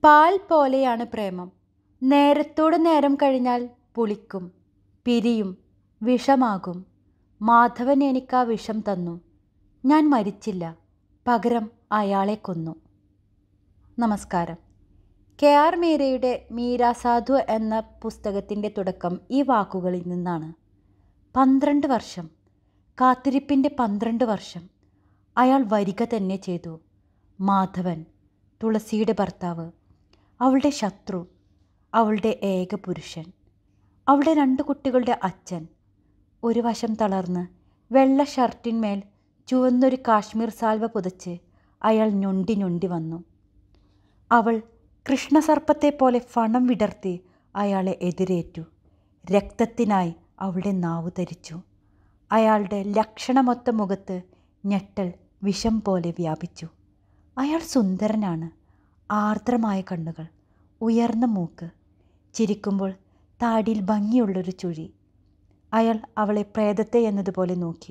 പാൽ പോലെയാണ് പ്രേമം നേരത്തോട് നേരം കഴിഞ്ഞാൽ പുളിക്കും പിരിയും വിഷമാകും മാധവൻ എനിക്ക് ആ വിഷം തന്നു ഞാൻ മരിച്ചില്ല പകരം അയാളെ കൊന്നു നമസ്കാരം കെ ആർ മീരയുടെ മീര സാധു എന്ന പുസ്തകത്തിൻ്റെ തുടക്കം ഈ വാക്കുകളിൽ നിന്നാണ് പന്ത്രണ്ട് വർഷം കാത്തിരിപ്പിൻ്റെ പന്ത്രണ്ട് വർഷം അയാൾ വരിക തന്നെ ചെയ്തു മാധവൻ തുളസിയുടെ ഭർത്താവ് അവളുടെ ശത്രു അവളുടെ ഏക പുരുഷൻ അവളുടെ രണ്ട് കുട്ടികളുടെ അച്ഛൻ ഒരു വശം തളർന്ന് വെള്ള ഷർട്ടിന്മേൽ ചുവന്നൊരു കാശ്മീർ സാൽവ പുതച്ച് അയാൾ ഞൊണ്ടി ഞൊണ്ടി വന്നു അവൾ കൃഷ്ണസർപ്പത്തെ പോലെ ഫണം വിടർത്തി അയാളെ എതിരേറ്റു രക്തത്തിനായി അവളുടെ നാവ് ധരിച്ചു അയാളുടെ ലക്ഷണമൊത്ത മുഖത്ത് ഞെട്ടൽ വിഷം പോലെ വ്യാപിച്ചു അയാൾ സുന്ദരനാണ് ആർദ്രമായ കണ്ണുകൾ ഉയർന്ന മൂക്ക് ചിരിക്കുമ്പോൾ താടിയിൽ ഭംഗിയുള്ളൊരു ചുഴി അയാൾ അവളെ പ്രേതത്തെ എന്നതുപോലെ നോക്കി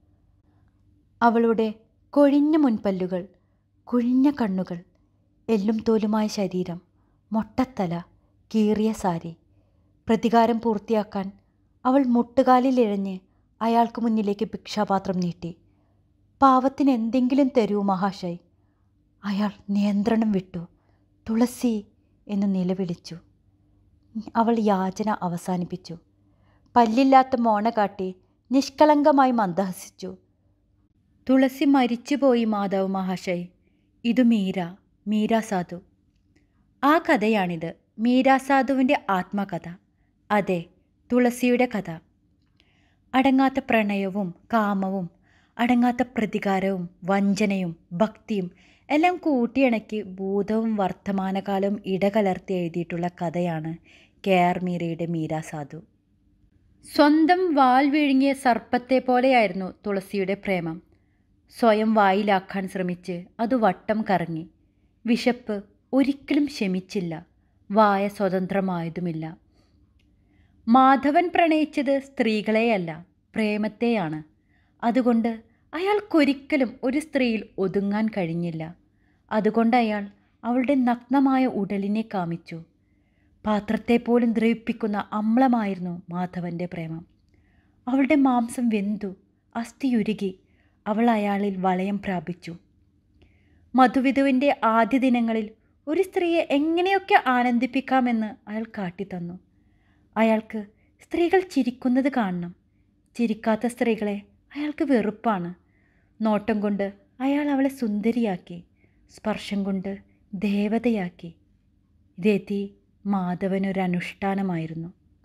അവളുടെ കൊഴിഞ്ഞ മുൻപല്ലുകൾ കുഴിഞ്ഞ കണ്ണുകൾ എല്ലും തോലുമായ ശരീരം മൊട്ടത്തല കീറിയ സാരി പ്രതികാരം പൂർത്തിയാക്കാൻ അവൾ മുട്ടുകാലിൽ ഇഴഞ്ഞ് അയാൾക്ക് മുന്നിലേക്ക് ഭിക്ഷാപാത്രം നീട്ടി പാവത്തിന് എന്തെങ്കിലും തരൂ മഹാശയ് അയാൾ നിയന്ത്രണം വിട്ടു തുളസി എന്ന് നിലവിളിച്ചു അവൾ യാചന അവസാനിപ്പിച്ചു പല്ലില്ലാത്ത മോണ കാട്ടി നിഷ്കളങ്കമായി മന്ദഹസിച്ചു തുളസി മരിച്ചുപോയി മാധവ് മഹാശയ് ഇത് മീര മീര സാധു ആ കഥയാണിത് മീര സാധുവിൻ്റെ ആത്മകഥ അതെ തുളസിയുടെ കഥ അടങ്ങാത്ത പ്രണയവും കാമവും അടങ്ങാത്ത പ്രതികാരവും വഞ്ചനയും ഭക്തിയും എല്ലാം കൂട്ടിയിണക്കി ഭൂതവും വർത്തമാനകാലവും ഇടകലർത്തി എഴുതിയിട്ടുള്ള കഥയാണ് കെ ആർ മീരയുടെ മീര സാധു സ്വന്തം വാൽ വിഴുങ്ങിയ സർപ്പത്തെ പോലെയായിരുന്നു തുളസിയുടെ പ്രേമം സ്വയം വായിലാക്കാൻ ശ്രമിച്ച് അത് വട്ടം കറങ്ങി വിശപ്പ് ഒരിക്കലും ശമിച്ചില്ല വായ സ്വതന്ത്രമായതുമില്ല മാധവൻ പ്രണയിച്ചത് സ്ത്രീകളെയല്ല പ്രേമത്തെയാണ് അതുകൊണ്ട് അയാൾക്കൊരിക്കലും ഒരു സ്ത്രീയിൽ ഒതുങ്ങാൻ കഴിഞ്ഞില്ല അതുകൊണ്ട് അയാൾ അവളുടെ നഗ്നമായ ഉടലിനെ കാമിച്ചു പാത്രത്തെ പോലും ദ്രവിപ്പിക്കുന്ന അമ്ലമായിരുന്നു മാധവൻ്റെ പ്രേമം അവളുടെ മാംസം വെന്തു അസ്ഥിയുരുകി അവൾ അയാളിൽ വളയം പ്രാപിച്ചു മധുവിധുവിൻ്റെ ആദ്യ ദിനങ്ങളിൽ ഒരു സ്ത്രീയെ എങ്ങനെയൊക്കെ ആനന്ദിപ്പിക്കാമെന്ന് അയാൾ കാട്ടിത്തന്നു അയാൾക്ക് സ്ത്രീകൾ ചിരിക്കുന്നത് കാണണം ചിരിക്കാത്ത സ്ത്രീകളെ അയാൾക്ക് വെറുപ്പാണ് നോട്ടം കൊണ്ട് അയാൾ അവളെ സുന്ദരിയാക്കി സ്പർശം കൊണ്ട് ദേവതയാക്കി രതി മാധവനൊരനുഷ്ഠാനമായിരുന്നു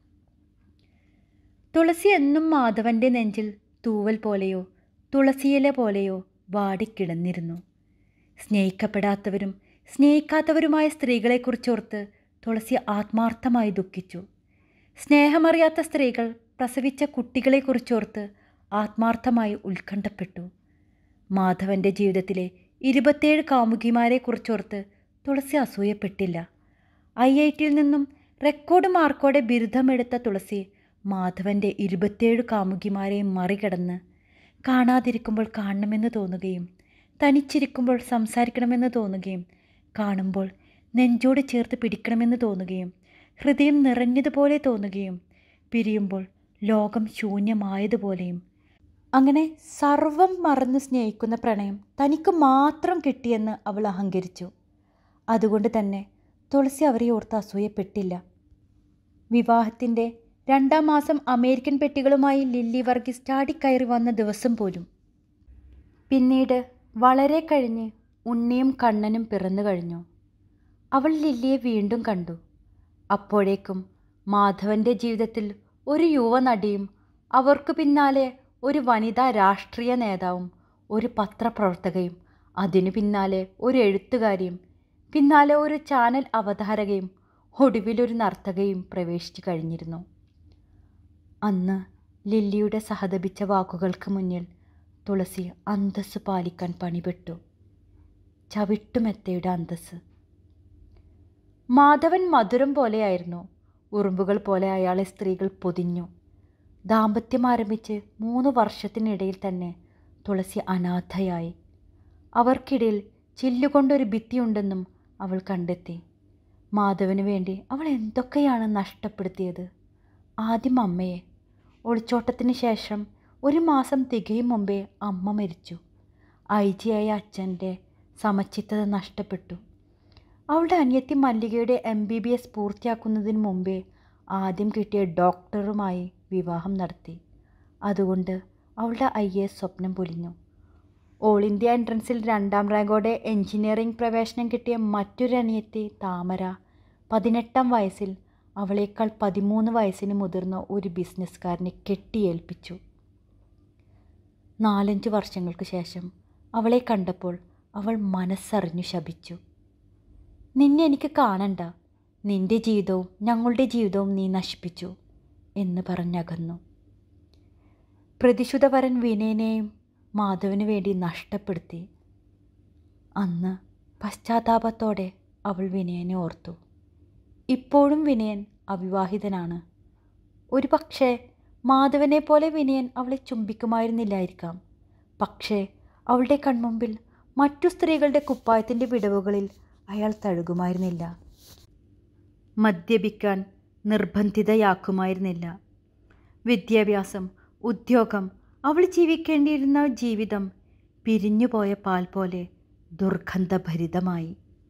തുളസി എന്നും മാധവൻ്റെ നെഞ്ചിൽ തൂവൽ പോലെയോ തുളസിയില പോലെയോ വാടിക്കിടന്നിരുന്നു സ്നേഹിക്കപ്പെടാത്തവരും സ്നേഹിക്കാത്തവരുമായ സ്ത്രീകളെക്കുറിച്ചോർത്ത് തുളസി ആത്മാർത്ഥമായി ദുഃഖിച്ചു സ്നേഹമറിയാത്ത സ്ത്രീകൾ പ്രസവിച്ച കുട്ടികളെക്കുറിച്ചോർത്ത് ആത്മാർത്ഥമായി ഉത്കണ്ഠപ്പെട്ടു മാധവൻ്റെ ജീവിതത്തിലെ ഇരുപത്തേഴ് കാമുകിമാരെക്കുറിച്ചോർത്ത് തുളസി അസൂയപ്പെട്ടില്ല ഐ ഐ ടിയിൽ നിന്നും റെക്കോർഡ് മാർക്കോടെ ബിരുദമെടുത്ത തുളസി മാധവൻ്റെ ഇരുപത്തേഴ് കാമുകിമാരെയും മറികടന്ന് കാണാതിരിക്കുമ്പോൾ കാണണമെന്ന് തോന്നുകയും തനിച്ചിരിക്കുമ്പോൾ സംസാരിക്കണമെന്ന് തോന്നുകയും കാണുമ്പോൾ നെഞ്ചോട് ചേർത്ത് പിടിക്കണമെന്ന് തോന്നുകയും ഹൃദയം നിറഞ്ഞതുപോലെ തോന്നുകയും പിരിയുമ്പോൾ ലോകം ശൂന്യമായതുപോലെയും അങ്ങനെ സർവം മറന്ന് സ്നേഹിക്കുന്ന പ്രണയം തനിക്ക് മാത്രം കിട്ടിയെന്ന് അവൾ അഹങ്കരിച്ചു അതുകൊണ്ട് തന്നെ തുളസി അവരെ ഓർത്ത് അസൂയപ്പെട്ടില്ല വിവാഹത്തിൻ്റെ രണ്ടാം മാസം അമേരിക്കൻ പെട്ടികളുമായി ലില്ലി വർഗീസ് ചാടിക്കയറി വന്ന ദിവസം പോലും പിന്നീട് വളരെ കഴിഞ്ഞ് ഉണ്ണിയും കണ്ണനും പിറന്നു കഴിഞ്ഞു അവൾ ലില്ലിയെ വീണ്ടും കണ്ടു അപ്പോഴേക്കും മാധവൻ്റെ ജീവിതത്തിൽ ഒരു യുവനടിയും അവർക്ക് പിന്നാലെ ഒരു വനിതാ രാഷ്ട്രീയ നേതാവും ഒരു പത്രപ്രവർത്തകയും അതിനു പിന്നാലെ ഒരു എഴുത്തുകാരിയും പിന്നാലെ ഒരു ചാനൽ അവതാരകയും ഒടുവിലൊരു നർത്തകയും പ്രവേശിച്ചു കഴിഞ്ഞിരുന്നു അന്ന് ലില്ലിയുടെ സഹതപിച്ച വാക്കുകൾക്ക് മുന്നിൽ തുളസി അന്തസ് പാലിക്കാൻ പണിപെട്ടു ചവിട്ടുമെത്തയുടെ അന്തസ് മാധവൻ മധുരം പോലെയായിരുന്നു ഉറുമ്പുകൾ പോലെ അയാളെ സ്ത്രീകൾ പൊതിഞ്ഞു ദാമ്പത്യം ആരംഭിച്ച് മൂന്ന് വർഷത്തിനിടയിൽ തന്നെ തുളസി അനാഥയായി അവർക്കിടയിൽ ചില്ലുകൊണ്ടൊരു ഭിത്തിയുണ്ടെന്നും അവൾ കണ്ടെത്തി മാധവന് വേണ്ടി അവൾ എന്തൊക്കെയാണ് നഷ്ടപ്പെടുത്തിയത് ആദ്യം അമ്മയെ ഒളിച്ചോട്ടത്തിന് ശേഷം ഒരു മാസം തികയും മുമ്പേ അമ്മ മരിച്ചു ഐ ജിയായ അച്ഛൻ്റെ സമചിത്തത നഷ്ടപ്പെട്ടു അവളുടെ അനിയത്തി മല്ലികയുടെ എം ബി ബി എസ് പൂർത്തിയാക്കുന്നതിന് മുമ്പേ ആദ്യം കിട്ടിയ ഡോക്ടറുമായി വിവാഹം നടത്തി അതുകൊണ്ട് അവളുടെ ഐ എസ് സ്വപ്നം പൊലിഞ്ഞു ഓൾ ഇന്ത്യ എൻട്രൻസിൽ രണ്ടാം റാങ്കോടെ എഞ്ചിനീയറിംഗ് പ്രവേശനം കിട്ടിയ മറ്റൊരു അനിയത്തി താമര പതിനെട്ടാം വയസ്സിൽ അവളേക്കാൾ പതിമൂന്ന് വയസ്സിന് മുതിർന്ന ഒരു ബിസിനസ്സുകാരനെ കെട്ടിയേൽപ്പിച്ചു നാലഞ്ച് വർഷങ്ങൾക്ക് ശേഷം അവളെ കണ്ടപ്പോൾ അവൾ മനസ്സറിഞ്ഞു ശപിച്ചു നിന്നെ എനിക്ക് കാണണ്ട നിന്റെ ജീവിതവും ഞങ്ങളുടെ ജീവിതവും നീ നശിപ്പിച്ചു എന്ന് പറഞ്ഞകന്നു പ്രതിശുദ്ധവരൻ വിനയനെയും മാധവന് വേണ്ടി നഷ്ടപ്പെടുത്തി അന്ന് പശ്ചാത്താപത്തോടെ അവൾ വിനയനെ ഓർത്തു ഇപ്പോഴും വിനയൻ അവിവാഹിതനാണ് ഒരു പക്ഷേ മാധവനെ പോലെ വിനയൻ അവളെ ചുംബിക്കുമായിരുന്നില്ലായിരിക്കാം പക്ഷേ അവളുടെ കൺമുമ്പിൽ മറ്റു സ്ത്രീകളുടെ കുപ്പായത്തിൻ്റെ വിടവുകളിൽ അയാൾ തഴുകുമായിരുന്നില്ല മദ്യപിക്കാൻ നിർബന്ധിതയാക്കുമായിരുന്നില്ല വിദ്യാഭ്യാസം ഉദ്യോഗം അവൾ ജീവിക്കേണ്ടിയിരുന്ന ജീവിതം പിരിഞ്ഞുപോയ പാൽ പോലെ ദുർഗന്ധഭരിതമായി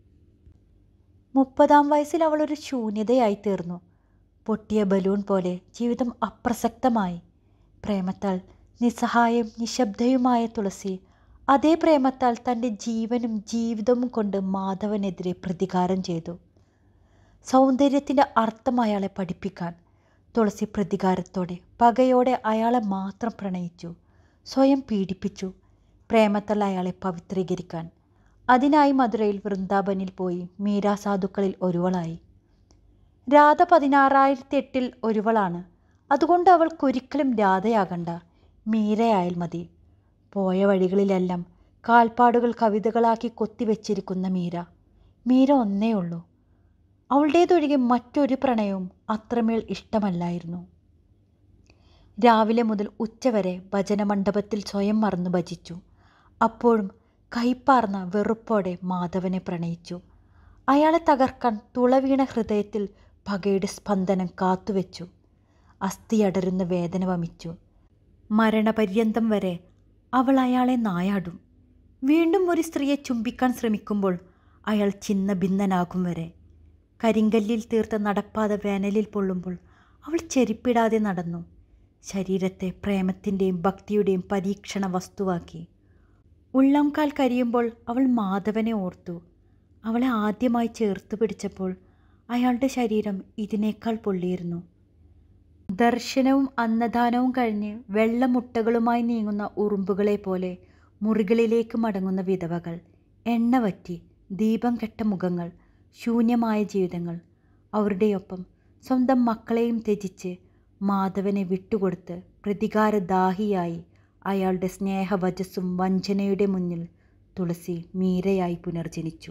മുപ്പതാം വയസ്സിൽ അവൾ ഒരു ശൂന്യതയായി തീർന്നു പൊട്ടിയ ബലൂൺ പോലെ ജീവിതം അപ്രസക്തമായി പ്രേമത്താൽ നിസ്സഹായം നിശബ്ദയുമായ തുളസി അതേ പ്രേമത്താൽ തൻ്റെ ജീവനും ജീവിതവും കൊണ്ട് മാധവനെതിരെ പ്രതികാരം ചെയ്തു സൗന്ദര്യത്തിൻ്റെ അർത്ഥം അയാളെ പഠിപ്പിക്കാൻ തുളസി പ്രതികാരത്തോടെ പകയോടെ അയാളെ മാത്രം പ്രണയിച്ചു സ്വയം പീഡിപ്പിച്ചു പ്രേമത്താൽ അയാളെ പവിത്രീകരിക്കാൻ അതിനായി മധുരയിൽ വൃന്ദാവനിൽ പോയി മീരാ സാധുക്കളിൽ ഒരുവളായി രാധ പതിനാറായിരത്തി എട്ടിൽ ഒരുവളാണ് അതുകൊണ്ട് അവൾക്കൊരിക്കലും രാധയാകണ്ട മീരയായാൽ മതി പോയ വഴികളിലെല്ലാം കാൽപ്പാടുകൾ കവിതകളാക്കി കൊത്തിവെച്ചിരിക്കുന്ന മീര മീര ഒന്നേ ഉള്ളൂ അവളുടേതൊഴികെ മറ്റൊരു പ്രണയവും അത്രമേൽ ഇഷ്ടമല്ലായിരുന്നു രാവിലെ മുതൽ ഉച്ചവരെ ഭജനമണ്ഡപത്തിൽ സ്വയം മറന്നു ഭജിച്ചു അപ്പോഴും കൈപ്പാർന്ന വെറുപ്പോടെ മാധവനെ പ്രണയിച്ചു അയാളെ തകർക്കാൻ തുളവീണ ഹൃദയത്തിൽ പകയുടെ സ്പന്ദനം കാത്തുവെച്ചു അസ്ഥിയടരുന്ന വേദന വമിച്ചു മരണപര്യന്തം വരെ അവൾ അയാളെ നായാടും വീണ്ടും ഒരു സ്ത്രീയെ ചുംബിക്കാൻ ശ്രമിക്കുമ്പോൾ അയാൾ ചിന്ന ഭിന്നനാകും വരെ കരിങ്കല്ലിൽ തീർത്ത നടപ്പാത വേനലിൽ പൊള്ളുമ്പോൾ അവൾ ചെരിപ്പിടാതെ നടന്നു ശരീരത്തെ പ്രേമത്തിൻ്റെയും ഭക്തിയുടെയും പരീക്ഷണ വസ്തുവാക്കി ഉള്ളംകാൽ കരിയുമ്പോൾ അവൾ മാധവനെ ഓർത്തു അവളെ ആദ്യമായി ചേർത്ത് പിടിച്ചപ്പോൾ അയാളുടെ ശരീരം ഇതിനേക്കാൾ പൊള്ളിയിരുന്നു ദർശനവും അന്നദാനവും കഴിഞ്ഞ് വെള്ളമുട്ടകളുമായി നീങ്ങുന്ന ഉറുമ്പുകളെ പോലെ മുറികളിലേക്ക് മടങ്ങുന്ന വിധവകൾ എണ്ണ വറ്റി ദീപം കെട്ട മുഖങ്ങൾ ശൂന്യമായ ജീവിതങ്ങൾ അവരുടെയൊപ്പം സ്വന്തം മക്കളെയും ത്യജിച്ച് മാധവനെ വിട്ടുകൊടുത്ത് പ്രതികാരദാഹിയായി അയാളുടെ സ്നേഹവചസ്സും വഞ്ചനയുടെ മുന്നിൽ തുളസി മീരയായി പുനർജനിച്ചു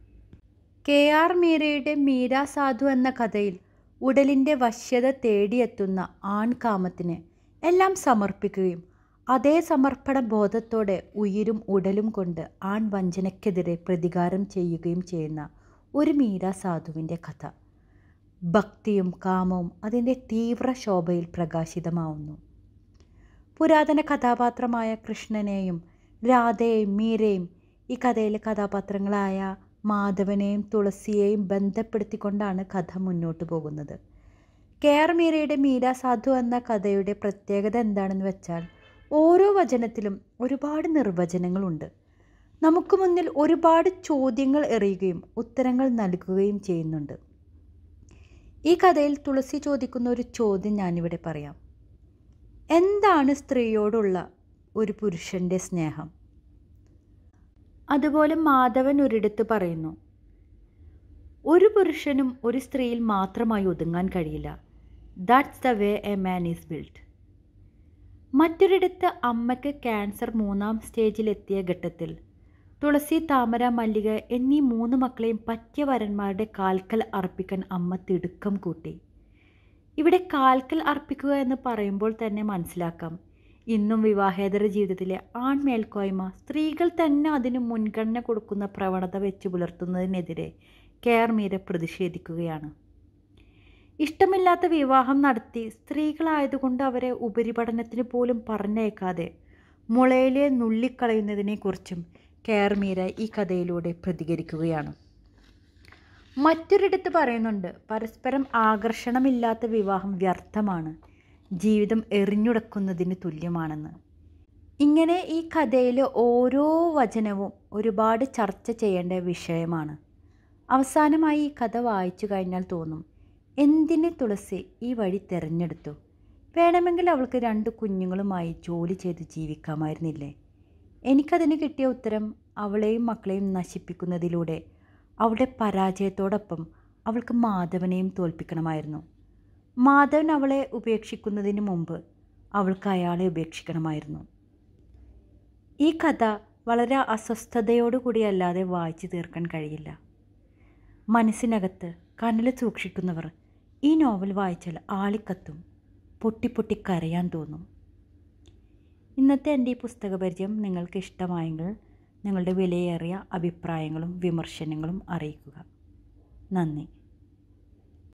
കെ ആർ മീരയുടെ മീര സാധു എന്ന കഥയിൽ ഉടലിൻ്റെ വശ്യത തേടിയെത്തുന്ന ആൺകാമത്തിന് എല്ലാം സമർപ്പിക്കുകയും അതേ സമർപ്പണ ബോധത്തോടെ ഉയിരും ഉടലും കൊണ്ട് ആൺ വഞ്ചനയ്ക്കെതിരെ പ്രതികാരം ചെയ്യുകയും ചെയ്യുന്ന ഒരു മീര സാധുവിൻ്റെ കഥ ഭക്തിയും കാമവും അതിൻ്റെ തീവ്ര ശോഭയിൽ പ്രകാശിതമാവുന്നു പുരാതന കഥാപാത്രമായ കൃഷ്ണനെയും രാധയെയും മീരയും ഈ കഥയിലെ കഥാപാത്രങ്ങളായ മാധവനെയും തുളസിയെയും ബന്ധപ്പെടുത്തിക്കൊണ്ടാണ് കഥ മുന്നോട്ട് പോകുന്നത് കെ ആർ മീരയുടെ മീര സാധു എന്ന കഥയുടെ പ്രത്യേകത എന്താണെന്ന് വെച്ചാൽ ഓരോ വചനത്തിലും ഒരുപാട് നിർവചനങ്ങളുണ്ട് നമുക്ക് മുന്നിൽ ഒരുപാട് ചോദ്യങ്ങൾ എറിയുകയും ഉത്തരങ്ങൾ നൽകുകയും ചെയ്യുന്നുണ്ട് ഈ കഥയിൽ തുളസി ചോദിക്കുന്ന ഒരു ചോദ്യം ഞാനിവിടെ പറയാം എന്താണ് സ്ത്രീയോടുള്ള ഒരു പുരുഷൻ്റെ സ്നേഹം അതുപോലെ മാധവൻ ഒരിടത്ത് പറയുന്നു ഒരു പുരുഷനും ഒരു സ്ത്രീയിൽ മാത്രമായി ഒതുങ്ങാൻ കഴിയില്ല that's the way a man is build മറ്റൊരിടത്ത് അമ്മയ്ക്ക് ക്യാൻസർ മൂന്നാം സ്റ്റേജിലെത്തിയ ഘട്ടത്തിൽ തുളസി താമര മല്ലിക എന്നീ മൂന്ന് മക്കളെയും പറ്റിയ വരന്മാരുടെ കാൽക്കൽ അർപ്പിക്കാൻ അമ്മ തിടുക്കം കൂട്ടി ഇവിടെ കാൽക്കൽ അർപ്പിക്കുക എന്ന് പറയുമ്പോൾ തന്നെ മനസ്സിലാക്കാം ഇന്നും വിവാഹേതര ജീവിതത്തിലെ ആൺമേൽക്കോയ്മ സ്ത്രീകൾ തന്നെ അതിന് മുൻഗണന കൊടുക്കുന്ന പ്രവണത വെച്ച് പുലർത്തുന്നതിനെതിരെ കെ ആർ മീര പ്രതിഷേധിക്കുകയാണ് ഇഷ്ടമില്ലാത്ത വിവാഹം നടത്തി സ്ത്രീകളായതുകൊണ്ട് അവരെ ഉപരിപഠനത്തിന് പോലും പറഞ്ഞേക്കാതെ മുളയിലെ നുള്ളിക്കളയുന്നതിനെക്കുറിച്ചും കെ ആർ മീര ഈ കഥയിലൂടെ പ്രതികരിക്കുകയാണ് മറ്റൊരിടത്ത് പറയുന്നുണ്ട് പരസ്പരം ആകർഷണമില്ലാത്ത വിവാഹം വ്യർത്ഥമാണ് ജീവിതം എറിഞ്ഞുടക്കുന്നതിന് തുല്യമാണെന്ന് ഇങ്ങനെ ഈ കഥയിലെ ഓരോ വചനവും ഒരുപാട് ചർച്ച ചെയ്യേണ്ട വിഷയമാണ് അവസാനമായി ഈ കഥ വായിച്ചു കഴിഞ്ഞാൽ തോന്നും എന്തിന് തുളസി ഈ വഴി തിരഞ്ഞെടുത്തു വേണമെങ്കിൽ അവൾക്ക് രണ്ട് കുഞ്ഞുങ്ങളുമായി ജോലി ചെയ്ത് ജീവിക്കാമായിരുന്നില്ലേ എനിക്കതിന് കിട്ടിയ ഉത്തരം അവളെയും മക്കളെയും നശിപ്പിക്കുന്നതിലൂടെ അവളുടെ പരാജയത്തോടൊപ്പം അവൾക്ക് മാധവനെയും തോൽപ്പിക്കണമായിരുന്നു മാധവൻ അവളെ ഉപേക്ഷിക്കുന്നതിന് മുമ്പ് അവൾക്ക് അയാളെ ഉപേക്ഷിക്കണമായിരുന്നു ഈ കഥ വളരെ അസ്വസ്ഥതയോടുകൂടി അല്ലാതെ വായിച്ചു തീർക്കാൻ കഴിയില്ല മനസ്സിനകത്ത് കനൽ സൂക്ഷിക്കുന്നവർ ഈ നോവൽ വായിച്ചാൽ ആളിക്കത്തും പൊട്ടി പൊട്ടി കരയാൻ തോന്നും ഇന്നത്തെ എൻ്റെ ഈ പുസ്തക പരിചയം നിങ്ങൾക്ക് ഇഷ്ടമായെങ്കിൽ നിങ്ങളുടെ വിലയേറിയ അഭിപ്രായങ്ങളും വിമർശനങ്ങളും അറിയിക്കുക നന്ദി